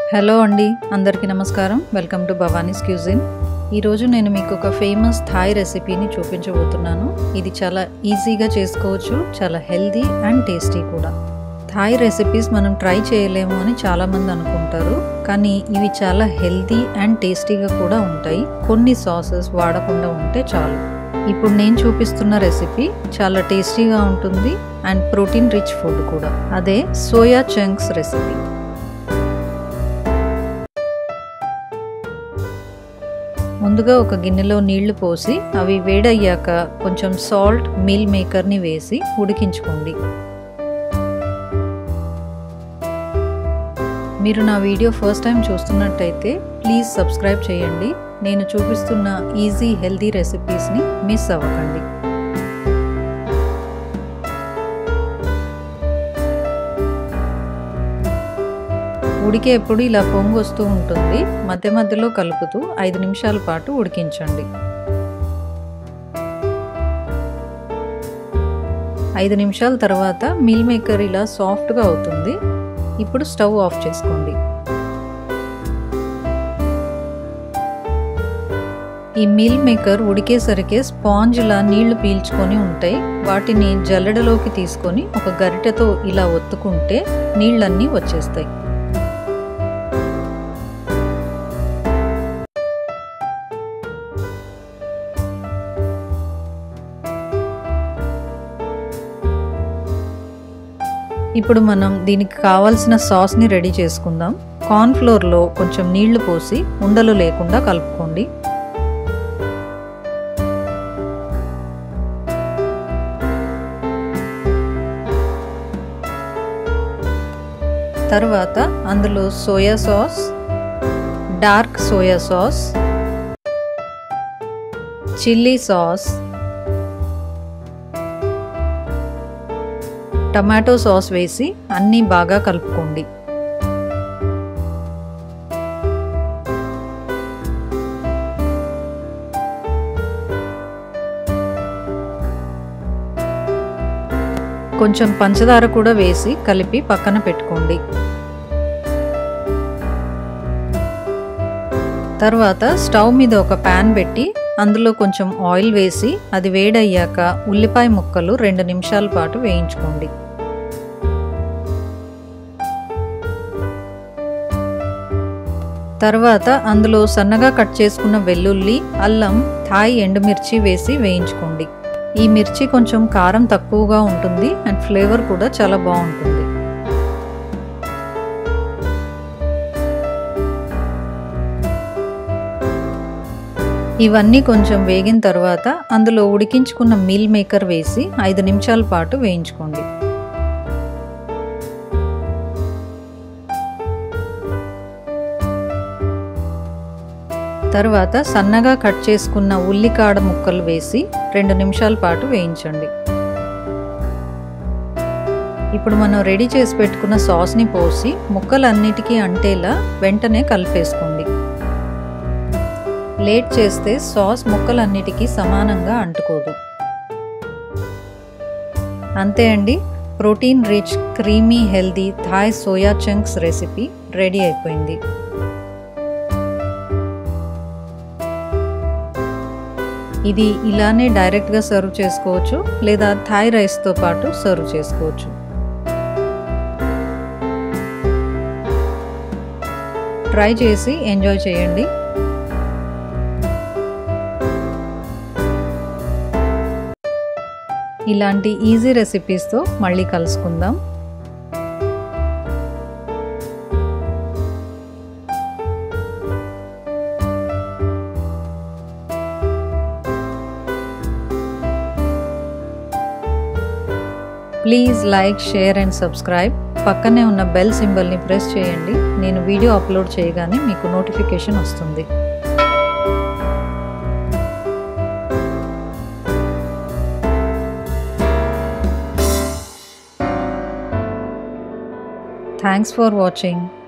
hello అండి అందరికీ నమస్కారం వెల్కమ్ టు భవానీస్ క్యూజిన్ ఈరోజు నేను మీకు ఒక ఫేమస్ థాయ్ రెసిపీని చూపించబోతున్నాను ఇది చాలా ఈజీగా చేసుకోవచ్చు చాలా హెల్దీ అండ్ టేస్టీ కూడా థాయ్ రెసిపీస్ మనం ట్రై చేయలేము అని చాలామంది అనుకుంటారు కానీ ఇవి చాలా హెల్దీ అండ్ టేస్టీగా కూడా ఉంటాయి కొన్ని సాసెస్ వాడకుండా ఉంటే చాలు ఇప్పుడు నేను చూపిస్తున్న రెసిపీ చాలా టేస్టీగా ఉంటుంది అండ్ ప్రోటీన్ రిచ్ ఫుడ్ కూడా అదే సోయా చంక్స్ రెసిపీ ముందుగా ఒక గిన్నెలో నీళ్లు పోసి అవి వేడయ్యాక కొంచెం సాల్ట్ మీల్ మేకర్ని వేసి ఉడికించుకోండి మీరు నా వీడియో ఫస్ట్ టైం చూస్తున్నట్టయితే ప్లీజ్ సబ్స్క్రైబ్ చేయండి నేను చూపిస్తున్న ఈజీ హెల్తీ రెసిపీస్ని మిస్ అవ్వకండి ఉడికేప్పుడు ఇలా పొంగు వస్తూ ఉంటుంది మధ్య మధ్యలో కలుపుతూ ఐదు నిమిషాల పాటు ఉడికించండి ఐదు నిమిషాల తర్వాత మీల్ మేకర్ ఇలా సాఫ్ట్గా అవుతుంది ఇప్పుడు స్టవ్ ఆఫ్ చేసుకోండి ఈ మీల్ మేకర్ ఉడికేసరికి స్పాంజ్లా నీళ్లు పీల్చుకొని ఉంటాయి వాటిని జల్లెడలోకి తీసుకొని ఒక గరిటెతో ఇలా ఒత్తుకుంటే నీళ్ళన్నీ వచ్చేస్తాయి ఇప్పుడు మనం దీనికి కావాల్సిన సాస్ని రెడీ చేసుకుందాం కార్న్ ఫ్లోర్లో కొంచెం నీళ్లు పోసి ఉండలు లేకుండా కలుపుకోండి తర్వాత అందులో soya sauce dark soya sauce chilli sauce tomato sauce వేసి అన్నీ బాగా కలుపుకోండి కొంచెం పంచదార కూడా వేసి కలిపి పక్కన పెట్టుకోండి తర్వాత స్టవ్ మీద ఒక ప్యాన్ పెట్టి అందులో కొంచెం ఆయిల్ వేసి అది వేడయ్యాక ఉల్లిపాయ ముక్కలు రెండు నిమిషాల పాటు వేయించుకోండి తర్వాత అందులో సన్నగా కట్ చేసుకున్న వెల్లుల్లి అల్లం థాయ్ ఎండుమిర్చి వేసి వేయించుకోండి ఈ మిర్చి కొంచెం కారం తక్కువగా ఉంటుంది అండ్ ఫ్లేవర్ కూడా చాలా బాగుంటుంది ఇవన్నీ కొంచెం వేగిన తర్వాత అందులో ఉడికించుకున్న మీల్ మేకర్ వేసి ఐదు నిమిషాల పాటు వేయించుకోండి తర్వాత సన్నగా కట్ చేసుకున్న ఉల్లికాడ ముక్కలు వేసి రెండు నిమిషాల పాటు వేయించండి ఇప్పుడు మనం రెడీ చేసి పెట్టుకున్న సాస్ని పోసి ముక్కలన్నిటికీ అంటేలా వెంటనే కలిపేసుకోండి లేట్ చేస్తే సాస్ ముక్కలన్నిటికీ సమానంగా అంటుకోదు అంతే అండి protein rich creamy healthy Thai soya chunks recipe ready అయిపోయింది ఇది ఇలానే డైరెక్ట్గా సర్వ్ చేసుకోవచ్చు లేదా థాయ్ రైస్తో పాటు సర్వ్ చేసుకోవచ్చు ట్రై చేసి ఎంజాయ్ చేయండి ఇలాంటి ఈజీ రెసిపీస్తో మళ్ళీ కలుసుకుందాం please like share and subscribe పక్కనే ఉన్న బెల్ సింబల్ని ప్రెస్ చేయండి నేను వీడియో అప్లోడ్ చేయగానే మీకు నోటిఫికేషన్ వస్తుంది థ్యాంక్స్ ఫర్ వాచింగ్